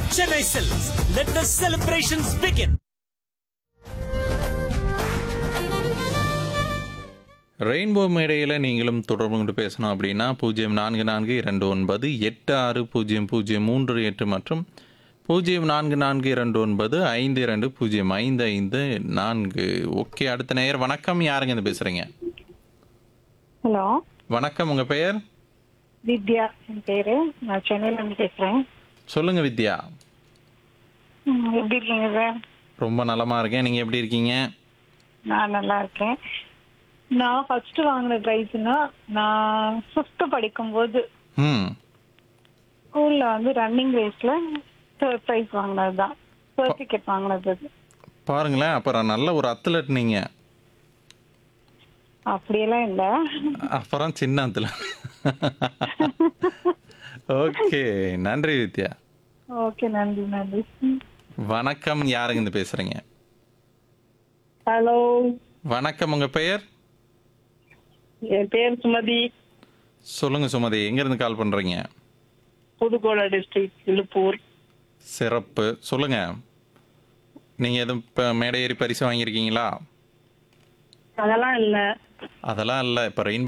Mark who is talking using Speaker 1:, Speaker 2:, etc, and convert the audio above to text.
Speaker 1: Chennai Silks. Let the celebrations begin.
Speaker 2: Rainbow மேடையில் நீங்களும் தொடர்பு கொண்டு பேசணும் அப்படின்னா பூஜ்ஜியம் நான்கு நான்கு இரண்டு ஒன்பது எட்டு ஆறு பூஜ்ஜியம் பூஜ்ஜியம் மூன்று எட்டு மற்றும் பூஜ்ஜியம் நான்கு நான்கு இரண்டு ஒன்பது ஐந்து இரண்டு பூஜ்ஜியம் ஐந்து ஐந்து நான்கு ஓகே அடுத்த நேயர் வணக்கம் யாருங்க இது பேசுகிறீங்க
Speaker 3: ஹலோ
Speaker 2: வணக்கம் உங்கள் பெயர்
Speaker 3: வித்யா என் பேரு நான் சென்னையில இருந்து பேசுறேன்
Speaker 2: சொல்லுங்கள் வித்யா
Speaker 3: ம், எப்படி இருக்கீங்க சார்
Speaker 2: ரொம்ப நலமாக இருக்கேன் நீங்கள் எப்படி இருக்கீங்க
Speaker 3: நான் நல்லா இருக்கேன் நான் ஃபர்ஸ்ட் வாங்கின ப்ரைஸ்னா நான் ஃபிஃப்த் படிக்கும்போது
Speaker 2: ம்
Speaker 3: ஸ்கூல்ல வந்து ரன்னிங் ரேஸ்ல தேர்ட் ப்ரைஸ் வாங்கினது தான் சர்டிஃபிகேட் வாங்கினது அது.
Speaker 2: பாருங்களேன் அப்புறம் நல்ல ஒரு அத்லட் நீங்கள்
Speaker 3: அப்படியெல்லாம் இல்லை
Speaker 2: அப்புறம் சின்ன அத்லட் ஓகே நன்றி வித்யா
Speaker 3: ஓகே நன்றி நன்றி
Speaker 2: வணக்கம் யாருங்க இருந்து பேசுறீங்க
Speaker 4: ஹலோ
Speaker 2: வணக்கம் உங்க பெயர்
Speaker 4: என் பேர் சுமதி
Speaker 2: சொல்லுங்க சுமதி எங்க இருந்து கால் பண்றீங்க
Speaker 4: புதுக்கோட்டை டிஸ்ட்ரிக்ட் இழுப்பூர்
Speaker 2: சிறப்பு சொல்லுங்க நீங்க எதுவும் இப்போ மேடை ஏறி பரிசு வாங்கியிருக்கீங்களா
Speaker 4: அதெல்லாம் இல்லை
Speaker 2: அதெல்லாம் இல்லை இப்போ ரெயின்போ